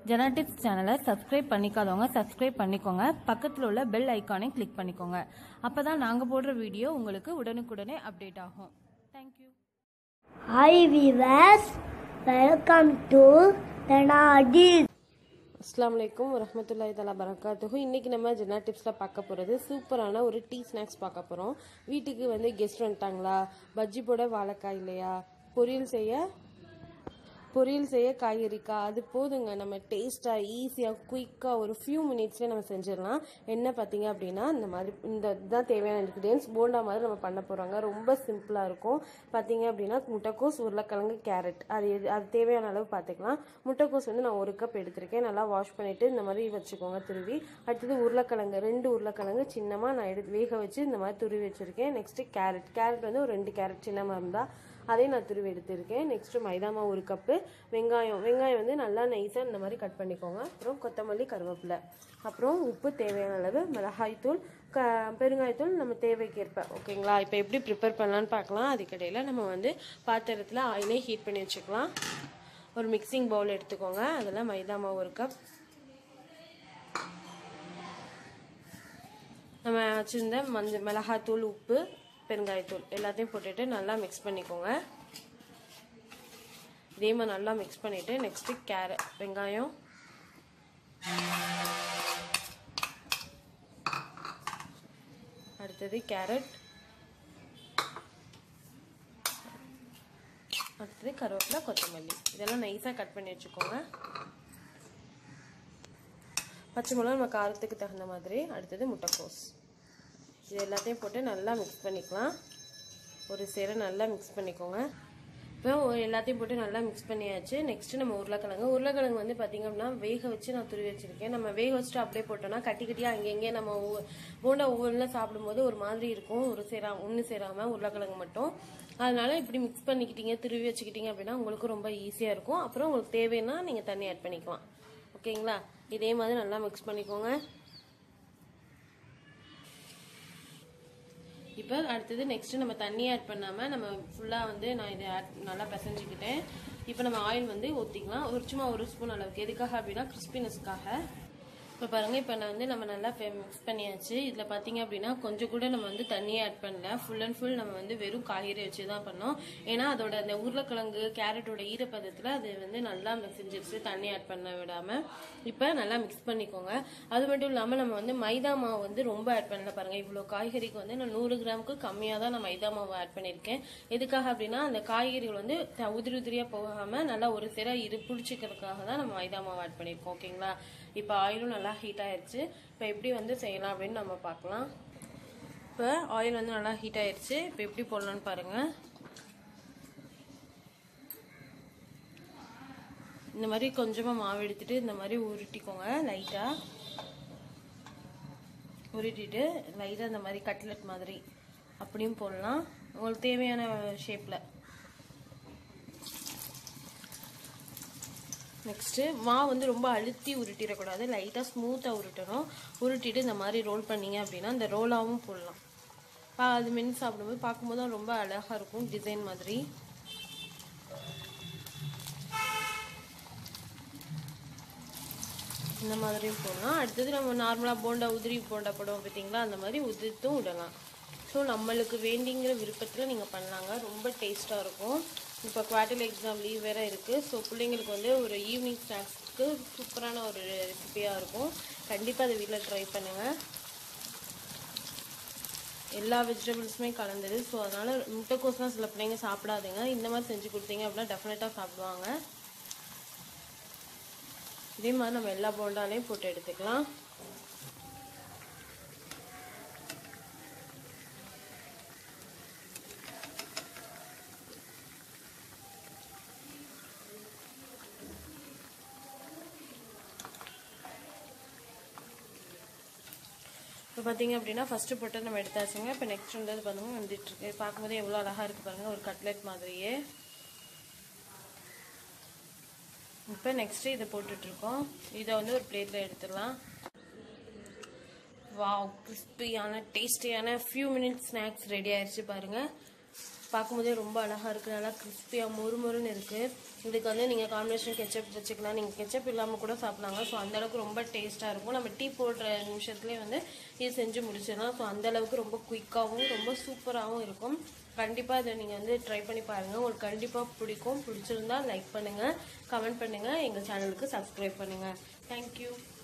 genetics சேனலை subscribe பண்ணிக்காதவங்க subscribe பண்ணிக்கோங்க பக்கத்தில் உள்ள பெல் ஐக்கானை கிளிக் பண்ணிக்கோங்க அப்போ தான் நாங்கள் போடுற வீடியோ உங்களுக்கு உடனுக்குடனே அப்டேட் ஆகும் தேங்க்யூ ஹாய் விவாஸ் வெல்கம் டு தனாடி அஸ்லாம் வலைக்கும் வரமத்துல்லாஹி தலா பரக்காத்துஹு இன்றைக்கி நம்ம ஜெனா டிப்ஸில் பார்க்க போகிறது சூப்பரான ஒரு டீ ஸ்நாக்ஸ் பார்க்க போகிறோம் வீட்டுக்கு வந்து கெஸ்ட் வந்துட்டாங்களா பஜ்ஜி போட வாழைக்காய் இல்லையா பொரியல் செய்ய பொரியல் செய்ய காய்கறிக்கா அது போதுங்க நம்ம டேஸ்ட்டாக ஈஸியாக குயிக்காக ஒரு ஃபியூ மினிட்ஸ்லேயே நம்ம செஞ்சிடலாம் என்ன பார்த்தீங்க அப்படின்னா இந்த மாதிரி இந்த இதுதான் தேவையான இன்க்ரீடியன்ஸ் போண்டா மாதிரி நம்ம பண்ண போகிறாங்க ரொம்ப சிம்பிளாக இருக்கும் பார்த்தீங்க அப்படின்னா முட்டைக்கோஸ் உருளைக்கிழங்கு கேரட் அது எது அது தேவையான அளவு பார்த்துக்கலாம் முட்டைக்கோஸ் வந்து நான் ஒரு கப் எடுத்திருக்கேன் நல்லா வாஷ் பண்ணிவிட்டு இந்த மாதிரி வச்சுக்கோங்க துருவி அடுத்தது உருளைக்கிழங்கு ரெண்டு உருளைக்கிழங்கு சின்னமாக நான் எடுத்து வேக வச்சு இந்த மாதிரி துருவி வச்சுருக்கேன் நெக்ஸ்ட்டு கேரட் கேரட் வந்து ஒரு ரெண்டு கேரட் சின்னமாக இருந்தால் அதையும் நான் துருவி எடுத்திருக்கேன் நெக்ஸ்ட்டு மைதா மாவு ஒரு கப்பு வெங்காயம் வெங்காயம் வந்து நல்லா நைஸாக இந்த மாதிரி கட் பண்ணிக்கோங்க அப்புறம் கொத்தமல்லி கருவேப்பிலை அப்புறம் உப்பு தேவையான அளவு மிளகாய்த்தூள் க பெருங்காயத்தூள் நம்ம தேவைக்கேற்ப ஓகேங்களா இப்போ எப்படி ப்ரிப்பேர் பண்ணலான்னு பார்க்கலாம் அதுக்கிடையில் நம்ம வந்து பாத்திரத்தில் ஆயிலே ஹீட் பண்ணி வச்சுக்கலாம் ஒரு மிக்சிங் பவுல் எடுத்துக்கோங்க அதில் மைதா மாவு ஒரு கப் நம்ம வச்சுருந்த மஞ்சள் மிளகாத்தூள் உப்பு பெருங்காயத்தூள் எல்லாத்தையும் போட்டுட்டு நல்லா மிக்ஸ் பண்ணிக்கோங்க இதே மாதிரி நல்லா மிக்ஸ் பண்ணிவிட்டு நெக்ஸ்ட்டு கேரட் வெங்காயம் அடுத்தது கேரட் அடுத்தது கருவேப்பிலை கொத்தமல்லி இதெல்லாம் நைஸாக கட் பண்ணி வச்சுக்கோங்க பச்சை மிளகா நம்ம காரத்துக்கு தகுந்த மாதிரி அடுத்தது முட்டைக்கோஸ் இது எல்லாத்தையும் போட்டு நல்லா மிக்ஸ் பண்ணிக்கலாம் ஒரு சேர நல்லா மிக்ஸ் பண்ணிக்கோங்க இப்போ எல்லாத்தையும் போட்டு நல்லா மிக்ஸ் பண்ணியாச்சு நெக்ஸ்ட் நம்ம உருளைக்கிழங்கு உருளைக்கிழங்கு வந்து பார்த்திங்க அப்படின்னா வேக வச்சு நான் துருவி வச்சிருக்கேன் நம்ம வேக வச்சுட்டு அப்படியே போட்டோம்னா கட்டி கட்டியாக அங்கங்கே நம்ம ஒவ்வொ- போண்டா ஒவ்வொன்றில் சாப்பிடும்போது ஒரு மாதிரி இருக்கும் ஒரு சேரா ஒன்று சேராமல் உருளைக்கிழங்கு மட்டும் அதனால இப்படி மிக்ஸ் பண்ணிக்கிட்டீங்க துருவி வச்சுக்கிட்டீங்க அப்படின்னா உங்களுக்கு ரொம்ப ஈஸியாக இருக்கும் அப்புறம் உங்களுக்கு தேவைன்னா நீங்கள் தண்ணி ஆட் பண்ணிக்கலாம் ஓகேங்களா இதே மாதிரி நல்லா மிக்ஸ் பண்ணிக்கோங்க இப்போ அடுத்தது நெக்ஸ்ட் நம்ம தண்ணி ஆட் பண்ணாமல் நம்ம ஃபுல்லாக வந்து நான் இதை ஆட் நல்லா பிசைஞ்சுக்கிட்டேன் இப்போ நம்ம ஆயில் வந்து ஊற்றிக்கலாம் ஒரு சும்மா ஒரு ஸ்பூன் அளவுக்கு எதுக்காக அப்படின்னா கிறிஸ்பினஸ்க்காக இப்போ பாருங்கள் இப்போ நான் வந்து நம்ம நல்லா மிக்ஸ் பண்ணியாச்சு இதில் பார்த்தீங்க அப்படின்னா கொஞ்சம் கூட நம்ம வந்து தண்ணியே ஆட் பண்ணல ஃபுல் அண்ட் ஃபுல் நம்ம வந்து வெறும் காய்கறி வச்சு தான் பண்ணோம் ஏன்னா அதோட அந்த உருளைக்கிழங்கு கேரட்டோட ஈரப்பதத்தில் அது வந்து நல்லா செஞ்சிருச்சு தண்ணி ஆட் பண்ண விடாமல் இப்போ நல்லா மிக்ஸ் பண்ணிக்கோங்க அது மட்டும் இல்லாமல் நம்ம வந்து மைதா மாவு வந்து ரொம்ப ஆட் பண்ணல பாருங்கள் இவ்வளோ காய்கறிக்கு வந்து நான் நூறு கிராமுக்கு கம்மியாக தான் நான் மைதா மாவு ஆட் பண்ணியிருக்கேன் எதுக்காக அப்படின்னா அந்த காய்கறிகள் வந்து த- உதிரி உதிரியாக போகாமல் நல்லா ஒரு சிற இரு பிடிச்சிக்கிறதுக்காக தான் நம்ம மைதா மாவு ஆட் பண்ணியிருக்கோம் ஓகேங்களா இப்போ ஆயிலும் நல்லா ஹீட் ஆயிருச்சு இப்போ எப்படி வந்து செய்யலாம் அப்படின்னு நம்ம பார்க்கலாம் இப்போ ஆயில் வந்து நல்லா ஹீட் ஆயிருச்சு இப்போ எப்படி போடலான்னு பாருங்கள் இந்த மாதிரி கொஞ்சமாக மாவு எடுத்துட்டு இந்த மாதிரி உருட்டிக்கோங்க லைட்டாக உருட்டிட்டு லைட்டாக இந்த மாதிரி கட்லெட் மாதிரி அப்படியும் போடலாம் உங்களுக்கு தேவையான ஷேப்பில் நெக்ஸ்ட்டு மாவு வந்து ரொம்ப அழுத்தி உருட்டிடக்கூடாது லைட்டாக ஸ்மூத்தாக உருட்டணும் உருட்டிட்டு இந்த மாதிரி ரோல் பண்ணீங்க அப்படின்னா இந்த ரோலாகவும் போடலாம் பா அது மென்று சாப்பிடும்போது பார்க்கும்போது தான் ரொம்ப அழகாக இருக்கும் டிசைன் மாதிரி இந்த மாதிரியும் போடலாம் அடுத்தது நம்ம நார்மலாக போண்டா உதிரி போண்டா போடுவோம் பார்த்தீங்களா அந்த மாதிரி உதிர்த்தும் விடலாம் ஸோ நம்மளுக்கு வேண்டிங்கிற விருப்பத்தில் நீங்கள் பண்ணலாங்க ரொம்ப டேஸ்ட்டாக இருக்கும் இப்போ குவார்டர்லி எக்ஸாம் லீவ் வேறு இருக்குது ஸோ பிள்ளைங்களுக்கு வந்து ஒரு ஈவினிங் ஸ்நாக்ஸ்க்கு சூப்பரான ஒரு ரெசிபியாக இருக்கும் கண்டிப்பாக அதை வீட்டில் ட்ரை பண்ணுங்கள் எல்லா வெஜிடபிள்ஸுமே கலந்தது ஸோ அதனால் முட்டைக்கோஸ்லாம் சில பிள்ளைங்க சாப்பிடாதுங்க இந்த மாதிரி செஞ்சு கொடுத்தீங்க அப்படின்னா டெஃபினட்டாக சாப்பிடுவாங்க இதே மாதிரி நம்ம எல்லா போண்டாலையும் போட்டு எடுத்துக்கலாம் இப்போ பார்த்தீங்க அப்படின்னா ஃபஸ்ட்டு போட்டு நம்ம எடுத்தாச்சுங்க இப்போ நெக்ஸ்ட் வந்து பாருங்க வந்துட்டு இருக்கு பார்க்கும்போது எவ்வளோ அழகாக இருக்குது பாருங்க ஒரு கட்லெட் மாதிரியே இப்போ நெக்ஸ்ட்டு இதை போட்டுட்ருக்கோம் இதை வந்து ஒரு பிளேட்டில் எடுத்துடலாம் வாவ் கிறிஸ்பியான டேஸ்டியான ஃபியூ மினிட்ஸ் ஸ்நாக்ஸ் ரெடி ஆயிடுச்சு பாருங்கள் பார்க்கும்போதே ரொம்ப அழகாக இருக்குது நல்லா கிறிஸ்பியாக மொறு மொறுன்னு இருக்குது இதுக்கு வந்து நீங்கள் காம்பினேஷன் கெச்சப் வச்சுக்கலாம் நீங்கள் கெச்சப் இல்லாமல் கூட சாப்பிட்லாங்க ஸோ அந்தளவுக்கு ரொம்ப டேஸ்ட்டாக இருக்கும் நம்ம டீ போடுற நிமிஷத்துலேயே வந்து இது செஞ்சு முடிச்சிடலாம் ஸோ அந்தளவுக்கு ரொம்ப குயிக்காகவும் ரொம்ப சூப்பராகவும் இருக்கும் கண்டிப்பாக இதை நீங்கள் வந்து ட்ரை பண்ணி பாருங்கள் உங்களுக்கு கண்டிப்பாக பிடிக்கும் பிடிச்சிருந்தா லைக் பண்ணுங்கள் கமெண்ட் பண்ணுங்கள் எங்கள் சேனலுக்கு சப்ஸ்கிரைப் பண்ணுங்கள் தேங்க்யூ